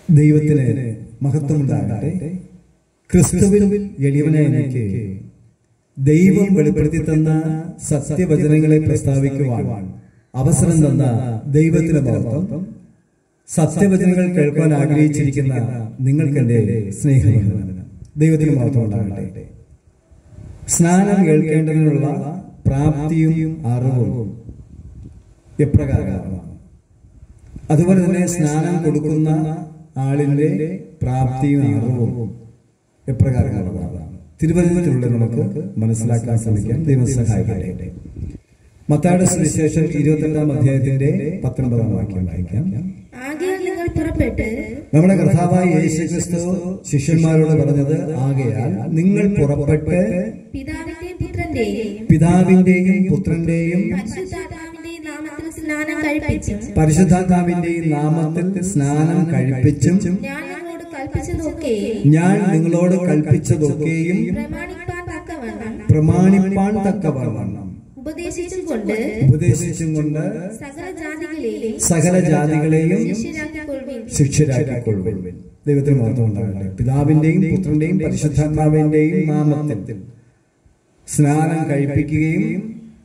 ദൈവത്തിന് മഹത്വമുണ്ടാകട്ടെ ക്രിസ്തുവിൽ എളിയവനായ എനിക്ക് ദൈവം വെളിപ്പെടുത്തി തന്ന സത്യവചനങ്ങളെ പ്രസ്താവിക്കുവാൻ അവസരം തന്ന ദൈവത്തിന്റെ മഹത്വം സത്യവചനങ്ങൾ കേൾക്കാൻ ആഗ്രഹിച്ചിരിക്കുന്ന നിങ്ങൾക്ക് എന്റെ സ്നേഹം ദൈവത്തിന് മഹത്വം ഉണ്ടാകട്ടെ സ്നാനം കേൾക്കേണ്ടതിനുള്ള പ്രാപ്തിയും അറിവും എപ്രകാരമാണ് അതുപോലെ തന്നെ സ്നാനം കൊടുക്കുന്ന ആളിന്റെ പ്രാപ്തിയും അറിവും എപ്രകാരമുള്ളതാണ് തിരുവനന്തപുരത്തിലൂടെ നമുക്ക് മനസ്സിലാക്കാൻ ശ്രമിക്കാം ദൈവം സഹായിക്കട്ടെ മത്തായുടെ സുവിശേഷം ഇരുപത്തെട്ടാം അധ്യായത്തിന്റെ പത്തൊൻപതാം വാക്യം വായിക്കാം ആകയാൽ നിങ്ങൾ പുറപ്പെട്ട് നമ്മുടെ കർത്താവായ യേശു ക്രിസ്തു ശിഷ്യന്മാരോട് പറഞ്ഞത് ആകയാൽ നിങ്ങൾ പുറപ്പെട്ട് പിതാവിന്റെയും പുത്രന്റെയും പിതാവിന്റെയും പുത്രന്റെയും പരിശുദ്ധാത്മാവിന്റെയും നാമത്തിൽ സ്നാനം കഴിപ്പിച്ചും പരിശുദ്ധാത്മാവിന്റെയും നാമത്തിൽ സ്നാനം കഴിപ്പിച്ചും ഞാൻ നിങ്ങളോട് കൽപ്പിച്ചതൊക്കെ ഞാൻ നിങ്ങളോട് കൽപ്പിച്ചതൊക്കെയും പ്രമാണിപ്പാൻ തക്കവണ്ണം പ്രമാണിപ്പാൻ തക്കവണ്ണം ഉപദേശിച്ചും കൊണ്ട് ഉപദേശിച്ചും കൊണ്ട് സകല ജാതികളെയും സകല ജാതികളെയും ശിഷ്യരാക്കിക്കൊള്ളുവിൻ ശിക്ഷരാക്കിക്കൊള്ളുവിൻ ദൈവത്തിന് മാത്രം ഉണ്ടാകട്ടെ പിതാവിന്റെയും പുത്രന്റെയും പരിശുദ്ധാത്മാവിന്റെയും നാമത്തിൽ സ്നാനം കഴിപ്പിക്കുകയും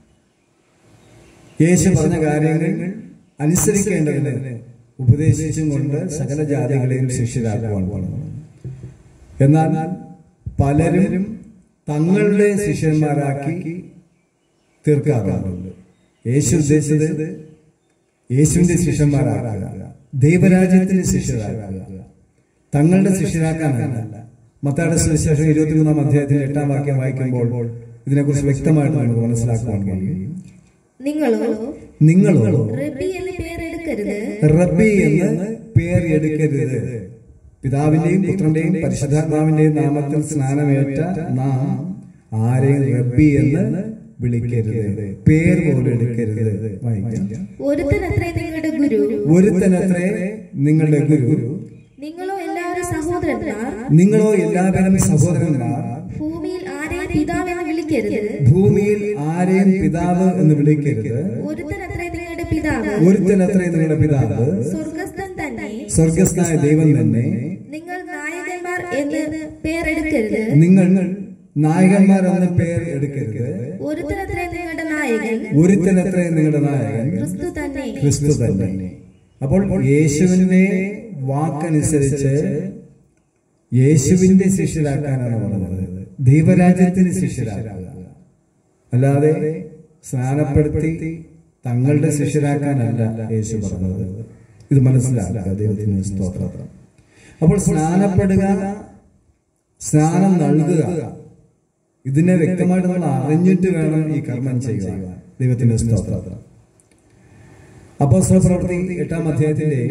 യേശു പറഞ്ഞ കാര്യങ്ങൾ അനുസരിക്കേണ്ടതിന് ഉപദേശിച്ചും കൊണ്ട് സകല ജാതികളെയും ശിഷ്യരാക്കുവാൻ പറഞ്ഞു എന്നാൽ പലരും തങ്ങളുടെ ശിഷ്യന്മാരാക്കി തീർക്കാറുണ്ട് യേശു ഉദ്ദേശിച്ചത് യേശുവിന്റെ ശിഷ്യന്മാരാക്കുക ദൈവരാജ്യത്തിന്റെ ശിഷ്യരാക്കുക തങ്ങളുടെ ശിഷ്യരാക്കാനല്ല മത്തായുടെ സുവിശേഷം ഇരുപത്തിമൂന്നാം അധ്യായത്തിന്റെ എട്ടാം വാക്യം വായിക്കുമ്പോൾ ഇതിനെക്കുറിച്ച് വ്യക്തമായിട്ട് നമുക്ക് മനസ്സിലാക്കുവാൻ കഴിയും നിങ്ങളോ നിങ്ങളോ റബ്ബി എന്ന് പേരെടുക്കരുത് റബ്ബി എന്ന് പേർ എടുക്കരുത് പിതാവിന്റെയും പുത്രന്റെയും പരിശുദ്ധാത്മാവിന്റെയും നാമത്തിൽ സ്നാനമേറ്റ നാം ആരെയും റബ്ബി എന്ന് വിളിക്കരുത് പേർ പോലും എടുക്കരുത് വായിക്കാം ഒരുത്തനത്രേ നിങ്ങളുടെ ഗുരു ഒരുത്തനത്രേ നിങ്ങളുടെ ഗുരു നിങ്ങളോ എല്ലാവരും സഹോദരന്മാർ നിങ്ങളോ എല്ലാവരും സഹോദരന്മാർ ഭൂമിയിൽ ആരെയും പിതാവെന്ന് വിളിക്കരുത് ഭൂമിയിൽ ആരെയും പിതാവ് എന്ന് വിളിക്കരുത് ഒരുത്തനത്രേ നിങ്ങളുടെ പിതാവ് ഒരുത്തനത്രേ നിങ്ങളുടെ പിതാവ് സ്വർഗസ്ഥൻ തന്നെ സ്വർഗസ്നായ ദൈവം തന്നെ നിങ്ങൾ നായകന്മാർ എന്ന് പേരെടുക്കരുത് നിങ്ങൾ നായകന്മാർ എന്ന പേർ എടുക്കരുത് ഒരുത്തനത്രേ നിങ്ങളുടെ നായകൻ ഒരുത്തനത്രേ നിങ്ങളുടെ നായകൻ ക്രിസ്തു തന്നെ ക്രിസ്തു തന്നെ അപ്പോൾ യേശുവിന്റെ വാക്കനുസരിച്ച് യേശുവിന്റെ ശിഷ്യരാക്കാനാണ് പറഞ്ഞത് ദൈവരാജ്യത്തിന് ശിഷ്യരാക്കുക അല്ലാതെ സ്നാനപ്പെടുത്തി തങ്ങളുടെ ശിഷ്യരാക്കാനല്ല യേശു പറഞ്ഞത് ഇത് മനസ്സിലാക്കുക ദൈവത്തിന് സ്തോത്രം അപ്പോൾ സ്നാനപ്പെടുക സ്നാനം നൽകുക ഇതിനെ വ്യക്തമായിട്ട് നമ്മൾ അറിഞ്ഞിട്ട് വേണം ഈ കർമ്മം ചെയ്യുവാൻ ദൈവത്തിന്റെ സ്തോത്രം അപ്പോ പ്രവൃത്തി എട്ടാം അധ്യായത്തിന്റെ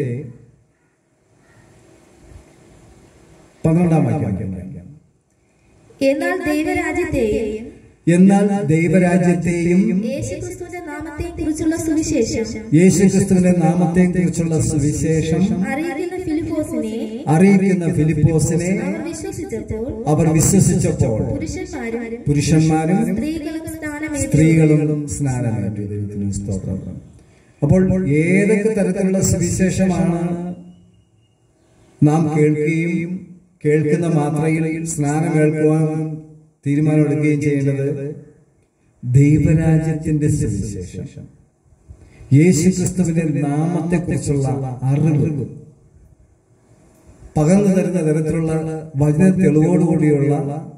പന്ത്രണ്ടാം വാക്യം വായിക്കാം. എന്നാൽ ദൈവരാജ്യത്തെയും എന്നാൽ ദൈവരാജ്യത്തെയും യേശുക്രിസ്തുവിന്റെ നാമത്തെയും കുറിച്ചുള്ള സുവിശേഷം യേശുക്രിസ്തുവിന്റെ നാമത്തെ കുറിച്ചുള്ള സുവിശേഷം അറിയിക്കുന്ന ഫിലിപ്പോസിനെ അറിയിക്കുന്ന ഫിലിപ്പോസിനെ അവർ വിശ്വസിച്ചപ്പോൾ അവർ വിശ്വസിച്ചപ്പോൾ പുരുഷന്മാരും പുരുഷന്മാരും സ്ത്രീകളും സ്ഥാനമേറ്റു സ്ത്രീകളും സ്നാനമേറ്റു ദൈവത്തിന് സ്തോത്രം അപ്പോൾ ഏതൊക്കെ തരത്തിലുള്ള സുവിശേഷമാണ് നാം കേൾക്കുകയും കേൾക്കുന്ന മാത്രയിൽ സ്നാനം കേൾക്കുവാൻ തീരുമാനമെടുക്കുകയും ചെയ്യേണ്ടത് ദൈവരാജ്യത്തിന്റെ സുവിശേഷം യേശു ക്രിസ്തുവിന്റെ നാമത്തെ കുറിച്ചുള്ള അറിവ് പകർന്നു തരുന്ന തരത്തിലുള്ള വചന തെളിവോടുകൂടിയുള്ള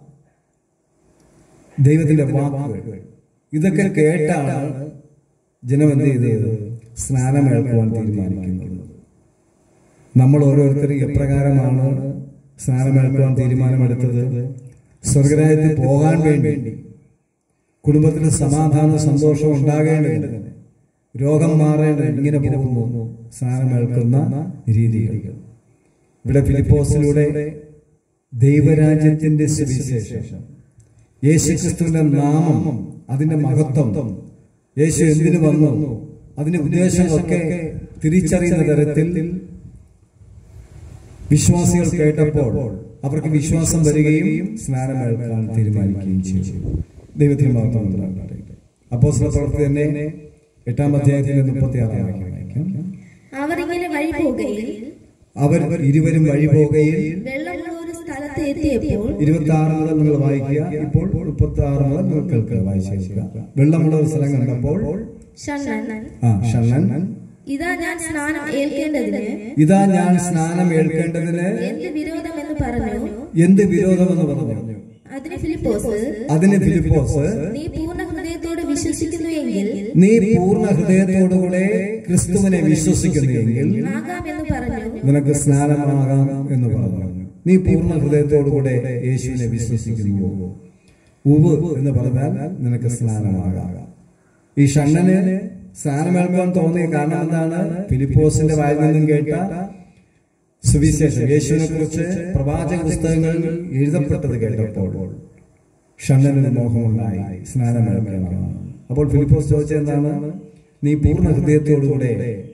ദൈവത്തിന്റെ വാക്കുകൾ ഇതൊക്കെ കേട്ടാണ് ജനം എന്ത് ചെയ്തത് സ്നാനമേൽക്കുവാൻ തീരുമാനിക്കുന്നത് നമ്മൾ ഓരോരുത്തരും എപ്രകാരമാണ് സ്നാനമേൽക്കുവാൻ തീരുമാനമെടുത്തത് സ്വർഗരാജ്യത്തിൽ പോകാൻ വേണ്ടി കുടുംബത്തിന് സമാധാനവും സന്തോഷവും ഉണ്ടാകേണ്ടതിന് രോഗം മാറേണ്ടത് ഇങ്ങനെ പോകുന്നു സ്നാനമേൽക്കുന്ന രീതികൾ ഇവിടെ ഫിലിപ്പോസിലൂടെ ദൈവരാജ്യത്തിന്റെ സുവിശേഷം യേശുക്രിസ്തുവിന്റെ നാമം അതിന്റെ മഹത്വം യേശു എന്തിനു വന്നു അതിന്റെ ഉദ്ദേശങ്ങളൊക്കെ തിരിച്ചറിയുന്ന തരത്തിൽ വിശ്വാസികൾ കേട്ടപ്പോൾ അവർക്ക് വിശ്വാസം വരികയും സ്നാനമേൽക്കാൻ തീരുമാനിക്കുകയും ചെയ്തു ദൈവത്തിന് മാത്രം അപ്പോ പ്രവൃത്തി തന്നെ എട്ടാം അധ്യായത്തിന്റെ മുപ്പത്തി ആറാം വാക്യം വായിക്കാം അവർ ഇങ്ങനെ വഴി പോകുകയിൽ അവർ ഇരുവരും വഴി പോകുകയിൽ വെള്ളമുള്ള ഒരു സ്ഥലത്ത് എത്തിയപ്പോൾ ഇരുപത്തി ആറ് മുതൽ നിങ്ങൾ വായിക്കുക ഇപ്പോൾ മുപ്പത്തി ആറ് മുതൽ നിങ്ങൾ കേൾക്കുക വായിച്ചു കേൾക്കുക വെള്ളമുള്ള ഒരു സ്ഥലം കണ്ടപ്പോൾ ഷണ്ണൻ ആ ഷണ്ണൻ ഇതാ ഞാൻ സ്നാനം ഏൽക്കേണ്ടതിന് ഇതാ ഞാൻ സ്നാനം ഏൽക്കേണ്ടതിന് എന്ത് വിരോധം എന്ന് പറഞ്ഞു എന്ത് വിരോധമെന്ന് പറഞ്ഞു അതിന് ഫിലിപ്പോസ് അതിന് ഫിലിപ്പോസ് നീ പൂർണ്ണ ഹൃദയത്തോടെ വിശ്വസിക്കുന്നു എങ്കിൽ നീ പൂർണ്ണ ഹൃദയത്തോടുകൂടെ ക്രിസ്തുവിനെ വിശ്വസിക്കുന്നുവെങ്കിൽ ആകാം എന്ന് പറഞ്ഞു നിനക്ക് സ്നാനമാകാം എന്ന് പറഞ്ഞു നീ പൂർണ്ണ ഹൃദയത്തോടുകൂടെ യേശുവിനെ വിശ്വസിക്കുന്നു ഉവ് എന്ന് പറഞ്ഞാൽ നിനക്ക് സ്നാനമാകാം ഈ ഷണ്ണന് സ്നാനമേൽക്കാൻ തോന്നിയ കാരണം എന്താണ് ഫിലിപ്പോസിന്റെ വായിൽ നിന്നും കേട്ട സുവിശേഷം യേശുവിനെ കുറിച്ച് പ്രവാചക പുസ്തകങ്ങളിൽ എഴുതപ്പെട്ടത് കേട്ടപ്പോൾ ഷണ്ണന് മോഹമുണ്ടായി സ്നാനമേൽക്കണം അപ്പോൾ ഫിലിപ്പോസ് ചോദിച്ചത് എന്താണ് നീ പൂർണ്ണ ഹൃദയത്തോടുകൂടെ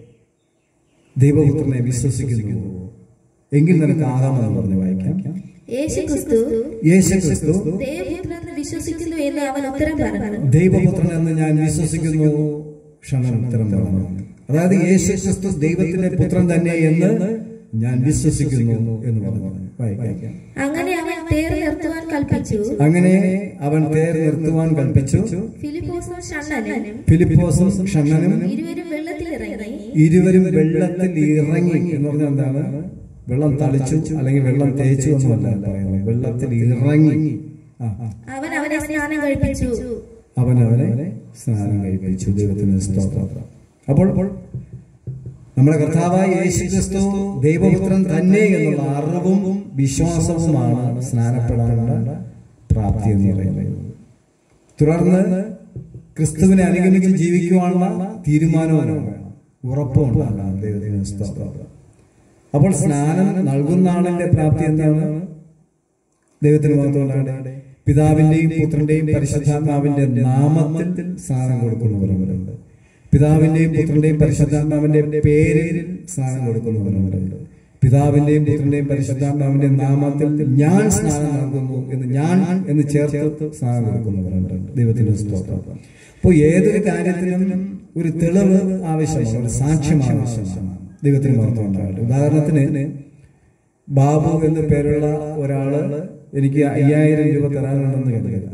ദൈവപുത്രനെ വിശ്വസിക്കുന്നു എങ്കിൽ നിനക്ക് ആകാമെന്ന് പറഞ്ഞു വായിക്കാം യേശു ക്രിസ്തു യേശു ക്രിസ്തു ദേവപുത്രൻ വിശ്വസിക്കുന്നു എന്ന് അവൻ ഉത്തരം പറഞ്ഞു ദൈവപുത്രൻ എന്ന് ഞാൻ വിശ്വസിക്കുന്നു ക്ഷണം ഉത്തരം പറഞ്ഞു അതായത് യേശു ക്രിസ്തു ദൈവത്തിന്റെ പുത്രൻ തന്നെ എന്ന് ഞാൻ വിശ്വസിക്കുന്നു എന്ന് പറഞ്ഞു വായിക്കാം അങ്ങനെ അവൻ തേർ നിർത്തുവാൻ കൽപ്പിച്ചു അങ്ങനെ അവൻ തേർ നിർത്തുവാൻ കൽപ്പിച്ചു ഫിലിപ്പോസും ഷണ്ണനും ഫിലിപ്പോസും ഷണ്ണനും ഇരുവരും വെള്ളത്തിൽ ഇറങ്ങി ഇരുവരും വെള്ളത്തിൽ ഇറങ്ങി എന്ന് പറഞ്ഞാൽ എന്താണ് വെള്ളം തളിച്ചു അല്ലെങ്കിൽ വെള്ളം തേച്ചു എന്നല്ല പറയുന്നത് വെള്ളത്തിൽ ഇറങ്ങി ആ, ആ. അവൻ അവനെ സ്നാനം കഴിപ്പിച്ചു അവൻ അവനെ സ്നാനം കഴിപ്പിച്ചു ദൈവത്തിന് സ്തോത്രം അപ്പോൾ നമ്മുടെ കർത്താവായ യേശു ക്രിസ്തു ദൈവപുത്രൻ തന്നെ എന്നുള്ള അറിവും വിശ്വാസവുമാണ് സ്നാനപ്പെടാനുള്ള പ്രാപ്തി എന്ന് പറയുന്നത് തുടർന്ന് ക്രിസ്തുവിനെ അനുഗമിച്ച് ജീവിക്കുവാനുള്ള തീരുമാനവും വേണം ഉറപ്പും ഉണ്ടാകണം ദൈവത്തിന് സ്തോത്രം അപ്പോൾ സ്നാനം നൽകുന്ന ആളിന്റെ പ്രാപ്തി എന്താണ് ദൈവത്തിന് മഹത്വമുണ്ടാകട്ടെ പിതാവിന്റെയും പുത്രന്റെയും പരിശുദ്ധാത്മാവിന്റെ നാമത്തിൽ സ്നാനം കൊടുക്കുന്നവരുണ്ട് പിതാവിന്റെയും പുത്രന്റെയും പരിശുദ്ധാത്മാവിന്റെ പേരിൽ സ്നാനം കൊടുക്കുന്നവരുണ്ട് പിതാവിന്റെയും പുത്രന്റെയും പരിശുദ്ധാത്മാവിന്റെ നാമത്തിൽ ഞാൻ സ്നാനം നൽകുന്നു എന്ന് ഞാൻ എന്ന് ചേർത്ത് സ്നാനം കൊടുക്കുന്നവരുണ്ട് ദൈവത്തിന്റെ സ്തോത്രം അപ്പോൾ ഏതൊരു കാര്യത്തിനും ഒരു തെളിവ് ആവശ്യമാണ് ഒരു സാക്ഷ്യം ആവശ്യമാണ് ദൈവത്തിന് മഹത്വം ഉണ്ടാകട്ടെ ഉദാഹരണത്തിന് ബാബു എന്ന പേരുള്ള ഒരാള് എനിക്ക് അയ്യായിരം രൂപ തരാനുണ്ടെന്ന് കരുതുക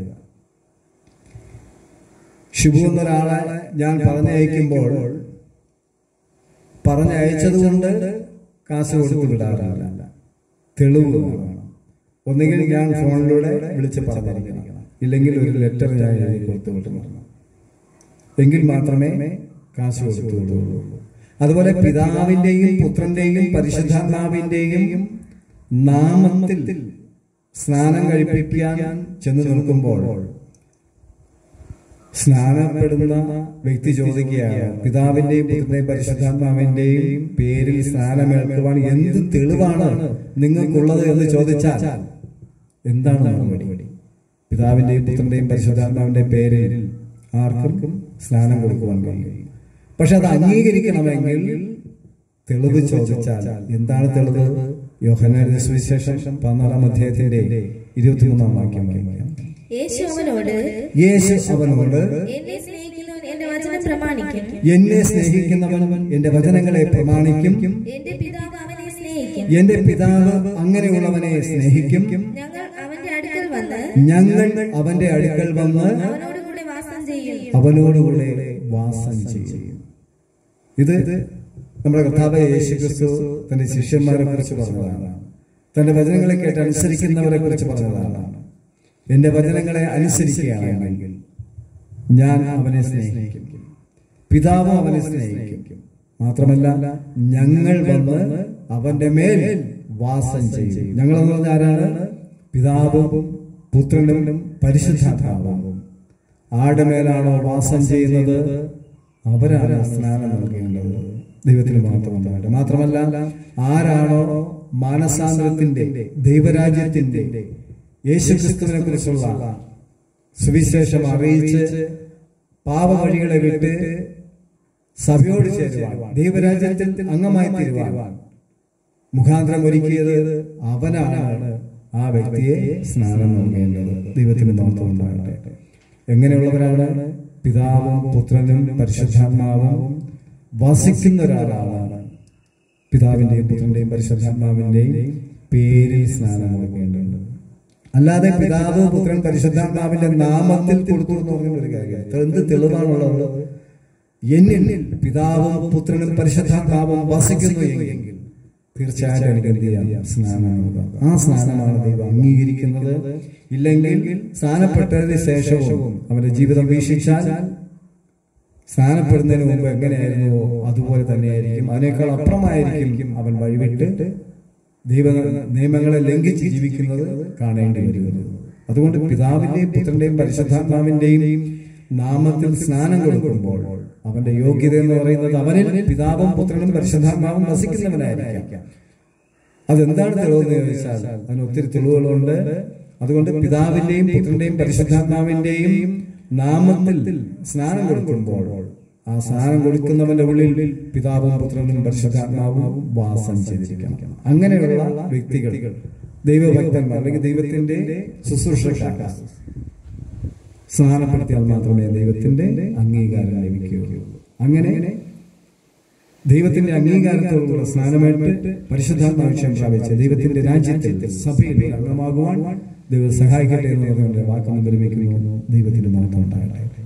ഷിബു എന്നൊരാളെ ഞാൻ പറഞ്ഞയക്കുമ്പോൾ പറഞ്ഞയച്ചത് കൊണ്ട് കാശ് കൊടുത്തു വിടാറില്ല തെളിവ് വേണം ഒന്നുകിൽ ഞാൻ ഫോണിലൂടെ വിളിച്ച് പറഞ്ഞിരിക്കണം ഇല്ലെങ്കിൽ ഒരു ലെറ്റർ ഞാൻ എഴുതി കൊടുത്തു വിടണം എങ്കിൽ മാത്രമേ കാശ് കൊടുത്തു വിടുകയുള്ളൂ അതുപോലെ പിതാവിന്റെയും പുത്രന്റെയും പരിശുദ്ധാത്മാവിന്റെയും നാമത്തിൽ സ്നാനം കഴിപ്പിക്കാൻ ചെന്ന് നിൽക്കുമ്പോൾ സ്നാനപ്പെടുന്ന വ്യക്തി ചോദിക്കുകയാണ് പിതാവിന്റെയും പുത്രന്റെയും പരിശുദ്ധാത്മാവിന്റെയും പേരിൽ സ്നാനമേൽക്കുവാൻ എന്ത് തെളിവാണ് നിങ്ങൾക്കുള്ളത് എന്ന് ചോദിച്ചാൽ എന്താണ് മറുപടി പിതാവിന്റെയും പുത്രന്റെയും പരിശുദ്ധാത്മാവിന്റെ പേരിൽ ആർക്കും സ്നാനം കൊടുക്കുവാൻ കഴിയും പക്ഷെ അത് അംഗീകരിക്കണമെങ്കിൽ തെളിവ് ചോദിച്ചാൽ എന്താണ് തെളിവ് യോഹനാന്റെ സുവിശേഷം പതിനാറാം അധ്യായത്തിന്റെ ഇരുപത്തിമൂന്നാം വാക്യം വായിക്കാം യേശു അവനോട് യേശു അവനോട് എന്നെ സ്നേഹിക്കുന്നവൻ എന്റെ വചനം പ്രമാണിക്കും എന്നെ സ്നേഹിക്കുന്നവൻ എന്റെ വചനങ്ങളെ പ്രമാണിക്കും എന്റെ പിതാവ് അവനെ സ്നേഹിക്കും എന്റെ പിതാവ് അങ്ങനെയുള്ളവനെ സ്നേഹിക്കും ഞങ്ങൾ അവന്റെ അടുക്കൽ വന്ന് ഞങ്ങൾ അവന്റെ അടുക്കൽ വന്ന് അവനോടുകൂടെ വാസം ചെയ്യും അവനോടുകൂടെ വാസം ചെയ്യും ഇത് നമ്മുടെ കർത്താവ് യേശു ക്രിസ്തു തന്റെ ശിഷ്യന്മാരെ കുറിച്ച് പറഞ്ഞതാണ് തന്റെ വചനങ്ങളെ കേട്ട് അനുസരിക്കുന്നവരെ കുറിച്ച് പറഞ്ഞതാണ് എന്റെ വചനങ്ങളെ അനുസരിക്കുകയാണെങ്കിൽ ഞാൻ അവനെ സ്നേഹിക്കും പിതാവ് അവനെ സ്നേഹിക്കും മാത്രമല്ല ഞങ്ങൾ വന്ന് അവന്റെ മേൽ വാസം ചെയ്യും ഞങ്ങൾ എന്ന് പറഞ്ഞ ആരാണ് പിതാവും പുത്രനും പരിശുദ്ധാത്മാവും ആരുടെ മേലാണോ വാസം ചെയ്യുന്നത് അവരാണ് സ്നാനം നൽകേണ്ടത് ദൈവത്തിന് മാത്രമല്ല മാത്രമല്ല ആരാണോ മാനസാന്തരത്തിന്റെ ദൈവരാജ്യത്തിന്റെ യേശുക്രിസ്തുവിനെ കുറിച്ചുള്ള സുവിശേഷം അറിയിച്ച് പാപവഴികളെ വിട്ട് സഭയോട് ചേരുവാൻ ദൈവരാജ്യത്തിൽ അംഗമായി തീരുവാൻ മുഖാന്തരം ഒരുക്കിയത് അവനാണ് ആ വ്യക്തിയെ സ്നാനം നൽകേണ്ടത് ദൈവത്തിന് മഹത്വം ഉണ്ടാകട്ടെ എങ്ങനെയുള്ളവരാണ് പിതാവും പുത്രനും പരിശുദ്ധാത്മാവും വസിക്കുന്ന ഒരാളാണ് പിതാവിന്റെയും പുത്രന്റെയും പരിശുദ്ധാത്മാവിന്റെയും പേരിൽ സ്നാനം കൊടുക്കേണ്ടതുണ്ട് അല്ലാതെ പിതാവ് പുത്രൻ പരിശുദ്ധാത്മാവിന്റെ നാമത്തിൽ കൊടുത്തു എന്ന് പറഞ്ഞ ഒരു കാര്യം ഇത് എന്ത് തെളിവാണുള്ളത് എന്നിൽ പിതാവും പുത്രനും പരിശുദ്ധാത്മാവും വസിക്കുന്നു എങ്കിൽ തീർച്ചയായിട്ടും എനിക്ക് എന്ത് ചെയ്യാം സ്നാനം നൽകാം. ആ സ്നാനമാണ് ദൈവം അംഗീകരിക്കുന്നത് ഇല്ലെങ്കിൽ സ്നാനപ്പെട്ടതിന് ശേഷവും അവന്റെ ജീവിതം വീക്ഷിച്ചാൽ സ്നാനപ്പെടുന്നതിന് മുമ്പ് എങ്ങനെയായിരുന്നുവോ അതുപോലെ തന്നെയായിരിക്കും അതിനേക്കാൾ അപ്പുറമായിരിക്കും അവൻ വഴിവിട്ട് ദൈവ നിയമങ്ങളെ ലംഘിച്ച് ജീവിക്കുന്നത് കാണേണ്ടി വരുന്നത് അതുകൊണ്ട് പിതാവിന്റെയും പുത്രന്റെയും പരിശുദ്ധാത്മാവിന്റെയും നാമത്തിൽ സ്നാനം കൊടുക്കുമ്പോൾ അവന്റെ യോഗ്യത എന്ന് പറയുന്നത് അവനിൽ പിതാവും പുത്രനും പരിശുദ്ധാത്മാവും വസിക്കുന്നവനായിരിക്കാം അതെന്താണ് തെളിവെന്ന് ചോദിച്ചാൽ അതിന് ഒത്തിരി തെളിവുകളുണ്ട് അതുകൊണ്ട് പിതാവിന്റെയും പുത്രന്റെയും പരിശുദ്ധാത്മാവിന്റെയും നാമത്തിൽ സ്നാനം കൊടുക്കുമ്പോൾ ആ സ്നാനം കൊടുക്കുന്നവന്റെ ഉള്ളിൽ പിതാവും പുത്രനും പരിശുദ്ധാത്മാവും വാസം ചെയ്തിരിക്കണം അങ്ങനെയുള്ള വ്യക്തികൾ ദൈവഭക്തന്മാർ അല്ലെങ്കിൽ ദൈവത്തിന്റെ ശുശ്രൂഷക്കാർ സ്നാനപ്പെടുത്തിയാൽ മാത്രമേ ദൈവത്തിന്റെ അംഗീകാരം ലഭിക്കുകയുള്ളൂ അങ്ങനെ ദൈവത്തിന്റെ അംഗീകാരത്തോടുള്ള സ്നാനമായിട്ട് പരിശുദ്ധാത്മാവിക്ഷയം പ്രാപിച്ച ദൈവത്തിന്റെ രാജ്യത്തിൽ സഭയിൽ ഒരു അംഗമാകുവാൻ ദൈവം സഹായിക്കട്ടെ എന്ന് പറഞ്ഞുകൊണ്ട് വാക്കൊന്നും വിരമിക്കുന്നു ദൈവത്തിന്റെ മഹത്വം ഉണ്ടാകട്ടെ